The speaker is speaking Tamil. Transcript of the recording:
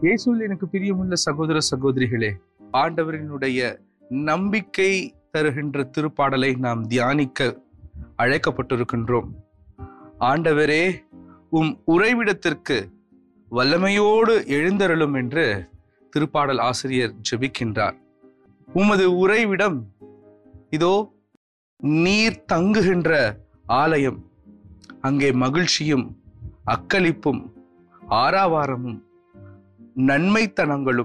இயேசுவில் எனக்கு பிரியமுள்ள சகோதர சகோதரிகளே ஆண்டவரினுடைய நம்பிக்கை தருகின்ற திருப்பாடலை நாம் தியானிக்க அழைக்கப்பட்டிருக்கின்றோம் ஆண்டவரே உம் உறைவிடத்திற்கு வல்லமையோடு எழுந்தருளும் என்று திருப்பாடல் ஆசிரியர் ஜெபிக்கின்றார் உமது உறைவிடம் இதோ நீர் தங்குகின்ற ஆலயம் அங்கே மகிழ்ச்சியும் அக்களிப்பும் ஆராவாரமும் நன்மைத்தனங்களும்